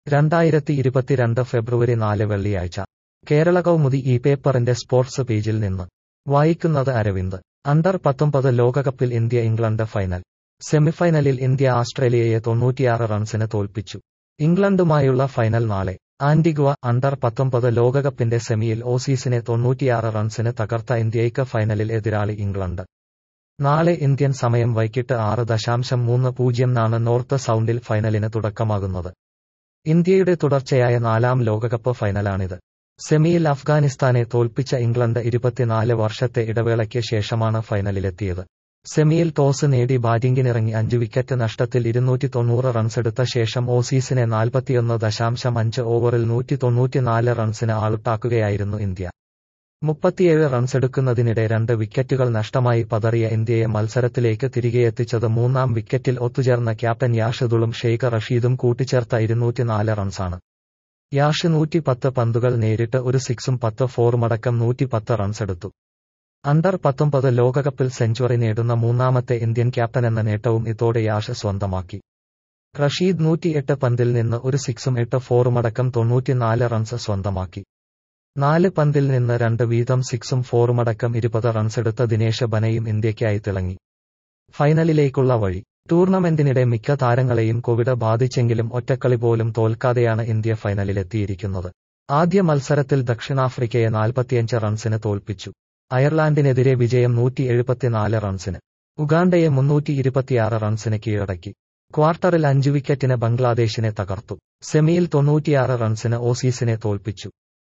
രണ്ടായിരത്തി ഇരുപത്തിരണ്ട് ഫെബ്രുവരി നാല് വെള്ളിയാഴ്ച കേരള കൗമുദി ഈ പേപ്പറിന്റെ സ്പോർട്സ് പേജിൽ നിന്ന് വായിക്കുന്നത് അരവിന്ദ് അണ്ടർ പത്തൊമ്പത് ലോകകപ്പിൽ ഇന്ത്യ ഇംഗ്ലണ്ട് ഫൈനൽ സെമിഫൈനലിൽ ഇന്ത്യ ആസ്ട്രേലിയയെ തൊണ്ണൂറ്റിയാറ് റൺസിന് തോൽപ്പിച്ചു ഇംഗ്ലണ്ടുമായുള്ള ഫൈനൽ നാളെ ആന്റിഗ്വ അണ്ടർ പത്തൊമ്പത് ലോകകപ്പിന്റെ സെമിയിൽ ഓസീസിനെ തൊണ്ണൂറ്റിയാറ് റൺസിന് തകർത്ത ഇന്ത്യയ്ക്ക് ഫൈനലിൽ എതിരാളി ഇംഗ്ലണ്ട് നാളെ ഇന്ത്യൻ സമയം വൈകിട്ട് ആറ് ദശാംശം മൂന്ന് പൂജ്യംനാണ് നോർത്ത് സൗണ്ടിൽ ഫൈനലിന് തുടക്കമാകുന്നത് ഇന്ത്യയുടെ തുടർച്ചയായ നാലാം ലോകകപ്പ് ഫൈനലാണിത് സെമിയിൽ അഫ്ഗാനിസ്ഥാനെ തോൽപ്പിച്ച ഇംഗ്ലണ്ട് ഇരുപത്തിനാല് വർഷത്തെ ഇടവേളയ്ക്ക് ശേഷമാണ് ഫൈനലിലെത്തിയത് സെമിയിൽ ടോസ് നേടി ബാറ്റിംഗിനിറങ്ങി അഞ്ച് വിക്കറ്റ് നഷ്ടത്തിൽ ഇരുന്നൂറ്റി തൊണ്ണൂറ് റൺസെടുത്ത ശേഷം ഓസീസിനെ നാൽപ്പത്തിയൊന്ന് ദശാംശം അഞ്ച് ഓവറിൽ നൂറ്റി തൊണ്ണൂറ്റിനാല് റൺസിന് ഔട്ടാക്കുകയായിരുന്നു ഇന്ത്യ മുപ്പത്തിയേഴ് റൺസെടുക്കുന്നതിനിടെ രണ്ട് വിക്കറ്റുകൾ നഷ്ടമായി പതറിയ ഇന്ത്യയെ മത്സരത്തിലേക്ക് തിരികെയെത്തിച്ചത് മൂന്നാം വിക്കറ്റിൽ ഒത്തുചേർന്ന ക്യാപ്റ്റൻ യാഷിദുളും ഷെയ്ഖ് റഷീദും കൂട്ടിച്ചേർത്ത ഇരുന്നൂറ്റിനാല് റൺസാണ് യാഷ് നൂറ്റിപ്പത്ത് പന്തുകൾ നേരിട്ട് ഒരു സിക്സും പത്ത് ഫോറുമടക്കം നൂറ്റിപ്പത്ത് റൺസെടുത്തു അണ്ടർ പത്തൊമ്പത് ലോകകപ്പിൽ സെഞ്ചുറി നേടുന്ന മൂന്നാമത്തെ ഇന്ത്യൻ ക്യാപ്റ്റനെന്ന നേട്ടവും ഇതോടെ യാഷ് സ്വന്തമാക്കി റഷീദ് നൂറ്റിയെട്ട് പന്തിൽ നിന്ന് ഒരു സിക്സും എട്ട് ഫോറുമടക്കം തൊണ്ണൂറ്റിനാല് റൺസ് സ്വന്തമാക്കി നാല് പന്തിൽ നിന്ന് രണ്ട് വീതം സിക്സും ഫോറുമടക്കം ഇരുപത് റൺസെടുത്ത ദിനേശ് ബനയും ഇന്ത്യയ്ക്കായി തിളങ്ങി ഫൈനലിലേക്കുള്ള വഴി ടൂർണമെന്റിനിടെ മിക്ക താരങ്ങളെയും കോവിഡ് ബാധിച്ചെങ്കിലും ഒറ്റക്കളി പോലും തോൽക്കാതെയാണ് ഇന്ത്യ ഫൈനലിലെത്തിയിരിക്കുന്നത് ആദ്യ മത്സരത്തിൽ ദക്ഷിണാഫ്രിക്കയെ നാൽപ്പത്തിയഞ്ച് റൺസിന് തോൽപ്പിച്ചു അയർലാൻഡിനെതിരെ വിജയം നൂറ്റി എഴുപത്തിനാല് റൺസിന് ഉഗാണ്ടയെ മുന്നൂറ്റി ഇരുപത്തിയാറ് റൺസിന് കീഴടക്കി ക്വാർട്ടറിൽ അഞ്ച് വിക്കറ്റിന് ബംഗ്ലാദേശിനെ തകർത്തു സെമിയിൽ തൊണ്ണൂറ്റിയാറ് റൺസിന് ഓസീസിനെ തോൽപ്പിച്ചു